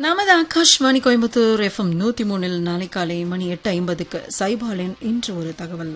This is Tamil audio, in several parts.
நமது ஆகாஷ்வாணி கோயம்புத்தூர் எஃப்எம் நூத்தி மூணில் நாளை காலை மணி எட்டு ஐம்பதுக்கு சைபாலின் இன்று ஒரு தகவல்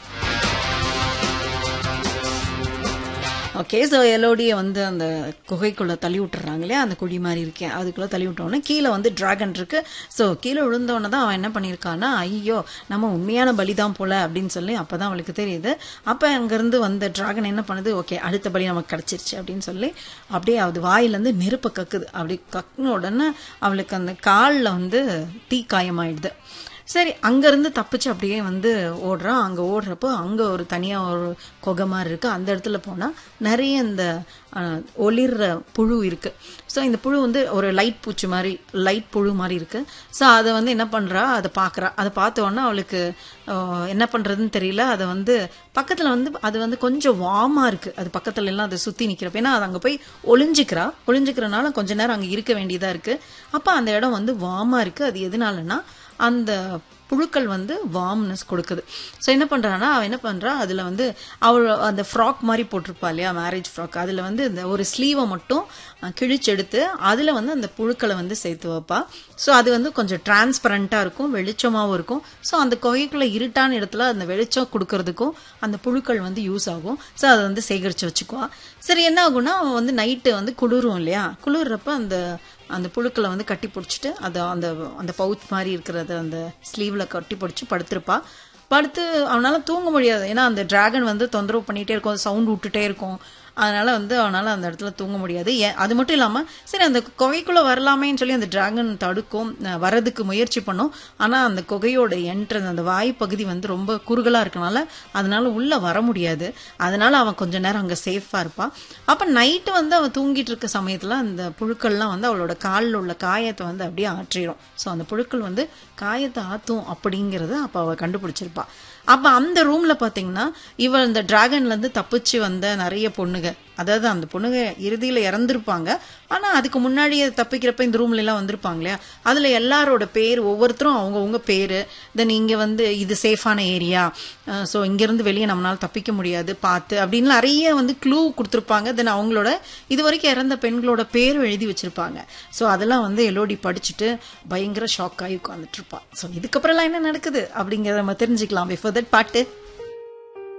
ஓகே ஸோ எலோடியை வந்து அந்த குகைக்குள்ளே தள்ளி விட்டுறாங்க இல்லையா அந்த குழி மாதிரி இருக்கேன் அதுக்குள்ளே தள்ளி விட்டோன்னே கீழே வந்து டிராகன் இருக்கு ஸோ கீழே விழுந்தோடனே தான் அவன் என்ன பண்ணியிருக்கான்னா ஐயோ நம்ம உண்மையான பலி தான் போல அப்படின்னு சொல்லி அப்போ தான் அவளுக்கு தெரியுது அப்போ அங்கேருந்து வந்த டிராகன் என்ன பண்ணுது ஓகே அடுத்த பலி நமக்கு கிடச்சிருச்சு அப்படின்னு சொல்லி அப்படியே அது வாயிலேருந்து நெருப்பை கக்குது அப்படி கக்குன உடனே அவளுக்கு அந்த காலில் வந்து தீ காயமாயிடுது சரி அங்கேருந்து தப்பிச்சு அப்படியே வந்து ஓடுறான் அங்கே ஓடுறப்போ அங்கே ஒரு தனியாக ஒரு குகை மாதிரி இருக்குது அந்த இடத்துல போனால் நிறைய இந்த அஹ், ஒளிர்ற புழு இருக்குது ஸோ இந்த புழு வந்து ஒரு லைட் பூச்சி மாதிரி லைட் புழு மாதிரி இருக்குது ஸோ அதை வந்து என்ன பண்ணுறா அதை பார்க்குறா அதை பார்த்த உடனே அவளுக்கு அஹ், என்ன பண்ணுறதுன்னு தெரியல அதை வந்து பக்கத்தில் வந்து அது வந்து கொஞ்சம் வார்மாக இருக்குது அது பக்கத்துல எல்லாம் அதை சுற்றி நிற்கிறப்ப ஏன்னா அது அங்கே போய் ஒளிஞ்சிக்கிறா ஒளிஞ்சிக்கிறனால கொஞ்ச நேரம் அங்கே இருக்க வேண்டியதாக இருக்குது அப்போ அந்த இடம் வந்து வார்மாக இருக்குது அது எதனாலன்னா அந்த புழுக்கள் வந்து வார்ம்னஸ் கொடுக்குது ஸோ என்ன பண்ணுறான்னா அவன் என்ன பண்ணுறா அதில் வந்து அவள் அந்த ஃப்ராக் மாதிரி போட்டிருப்பா இல்லையா மேரேஜ் ஃப்ராக் அதில் வந்து இந்த ஒரு ஸ்லீவை மட்டும் அஹ், கிழிச்செடுத்து அதில் வந்து அந்த புழுக்களை வந்து சேர்த்து வைப்பா ஸோ அது வந்து கொஞ்சம் டிரான்ஸ்பரண்ட்டாக இருக்கும் வெளிச்சமாகவும் இருக்கும் ஸோ அந்த குகைக்குள்ளே இருட்டான இடத்துல அந்த வெளிச்சம் கொடுக்கறதுக்கும் அந்த புழுக்கள் வந்து யூஸ் ஆகும் ஸோ அதை வந்து சேகரித்து வச்சுக்குவா சரி என்ன ஆகும்னா அவன் வந்து நைட்டு வந்து குளிரும் இல்லையா குளிர்றப்ப அந்த அந்த புழுக்களை வந்து கட்டி பிடிச்சிட்டு அதை அந்த அந்த பவுச் மாதிரி இருக்கிறத அந்த ஸ்லீவில் கட்டி பிடிச்சி படுத்திருப்பா படுத்து அவனால தூங்க முடியாது ஏன்னா அந்த டிராகன் வந்து தொந்தரவு பண்ணிகிட்டே இருக்கும் சவுண்ட் விட்டுட்டே இருக்கும் அதனால வந்து அவனால அந்த இடத்துல தூங்க முடியாது ஏன் அது மட்டும் இல்லாமல் சரி அந்த குகைக்குள்ளே வரலாமேன்னு சொல்லி அந்த டிராகன் தடுக்கும் அஹ், வரதுக்கு முயற்சி பண்ணும் ஆனால் அந்த குகையோட என்ட்ரன்ஸ் அந்த வாய்ப்பகுதி வந்து ரொம்ப குறுகலாக இருக்கனால அதனால உள்ளே வர முடியாது அதனால அவன் கொஞ்ச நேரம் அங்கே சேஃபாக இருப்பான் அப்போ நைட்டு வந்து அவன் தூங்கிட்டு இருக்க சமயத்தில் அந்த புழுக்கள்லாம் வந்து அவளோட காலில் உள்ள காயத்தை வந்து அப்படியே ஆற்றிடும் ஸோ அந்த புழுக்கள் வந்து காயத்தை ஆற்றும் அப்படிங்கிறத அப்போ அவள் கண்டுபிடிச்சிருப்பா அப்போ அந்த ரூமில் பார்த்தீங்கன்னா இவள் இந்த டிராகன்லேருந்து தப்பிச்சு வந்த நிறைய பொண்ணுங்க அதாவது அந்த பொண்ணுங்க இறுதியில் இறந்துருப்பாங்க ஆனால் அதுக்கு முன்னாடியே தப்பிக்கிறப்ப இந்த ரூம்ல எல்லாம் வந்திருப்பாங்க இல்லையா அதில் எல்லாரோட பேர் ஒவ்வொருத்தரும் அவங்கவுங்க பேர் தென் இங்கே வந்து இது சேஃபான ஏரியா ஸோ இங்கேருந்து வெளியே நம்மளால தப்பிக்க முடியாது பார்த்து அப்படின்னு நிறைய வந்து க்ளூ கொடுத்துருப்பாங்க தென் அவங்களோட இது வரைக்கும் இறந்த பெண்களோட பேரும் எழுதி வச்சிருப்பாங்க ஸோ அதெல்லாம் வந்து எலோடி படிச்சுட்டு பயங்கர ஷாக் ஆகி உட்காந்துட்டு இருப்பா ஸோ இதுக்கப்புறம்லாம் என்ன நடக்குது அப்படிங்கிறத நம்ம தெரிஞ்சுக்கலாம் பிஃபோர் தட் பாட்டு